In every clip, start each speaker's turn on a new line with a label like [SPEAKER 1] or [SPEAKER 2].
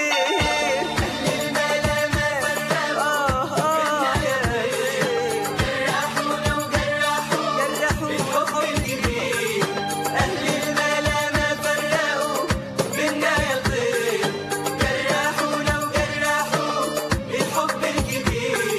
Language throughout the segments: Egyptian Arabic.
[SPEAKER 1] بخير آه آه يا خير
[SPEAKER 2] جرحونا وجرحوا
[SPEAKER 1] جرحوا حبي
[SPEAKER 2] أهل الملامة فرقوا بينا يا طير جرحونا وجرحوا الحب الكبير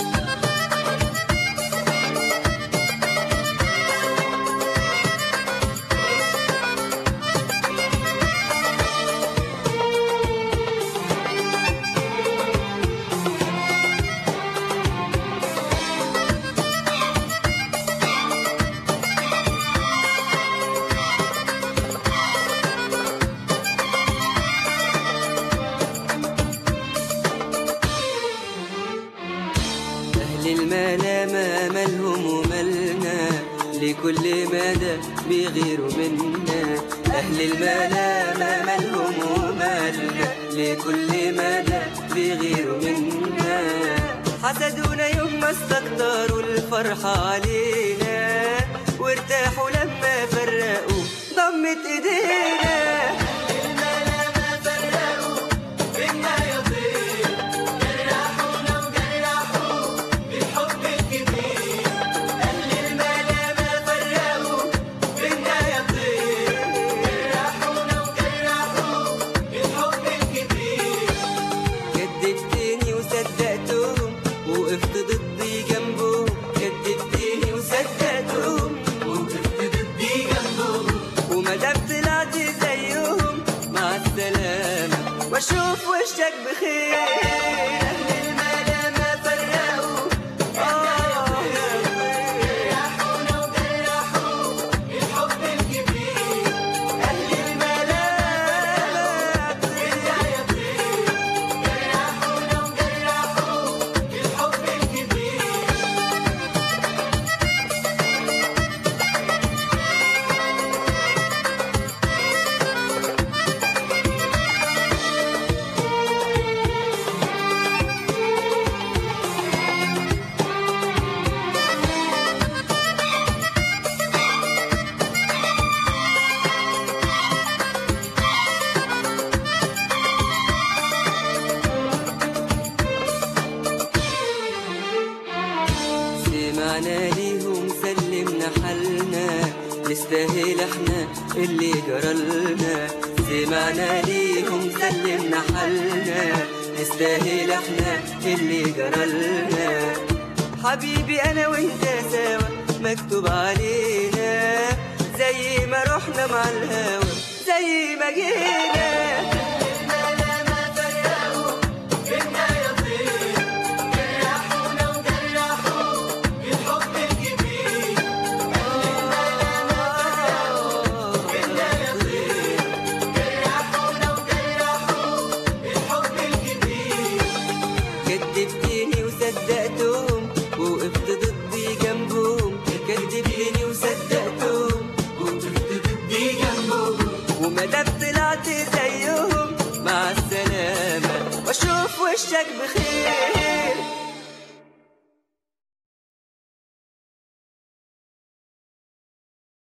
[SPEAKER 1] أهل الملامة مالهم ومالنا لكل مدى بيغيروا منا أهل الملامة مالهم ومالنا لكل مدى بيغيروا منا حسدونا يوم ما استكتروا الفرحة علينا وارتاحوا لما فرقوا ضمت ايدينا
[SPEAKER 2] الملامة فرقوا بينا يا طير جرحونا وجرحوا الحب الكبير أهل الملامة فرقوا بينا يا طير جرحونا وجرحوا الحب الكبير
[SPEAKER 1] كدبتني وصدقتهم وقفت ضدي جنبهم كدبتني وصدقتهم
[SPEAKER 2] وقفت ضدي جنبهم
[SPEAKER 1] وما دام طلعت زيهم مع السلامة واشوف وشك بخير
[SPEAKER 2] أهل الملامة فرقوا
[SPEAKER 1] آه يا خير
[SPEAKER 2] جرحونا وجرحوا الحب الكبير أهل الملامة بينا يا طير جرحونا وجرحوا الحب الكبير
[SPEAKER 1] سمعنا ليهم سلمنا حالنا نستاهل احنا اللي جرالنا سمعنا ليهم سلمنا حالنا نستاهل احنا اللي جرالنا حبيبي انا وانت سوا مكتوب علينا زي ما رحنا مع الهوى زي ما جينا
[SPEAKER 2] الملامة فرقوا بينا يا طير جرحونا وجرحوا الحب الكبير بينا يا طير جرحونا وجرحوا الحب الكبير
[SPEAKER 1] كدبتني وصدقتهم وقفت ضدي جنبهم كدبتني وصدقتهم
[SPEAKER 2] وقفت ضدي جنبهم
[SPEAKER 1] وما دام طلعت زيهم مع السلامة واشوف وشك بخير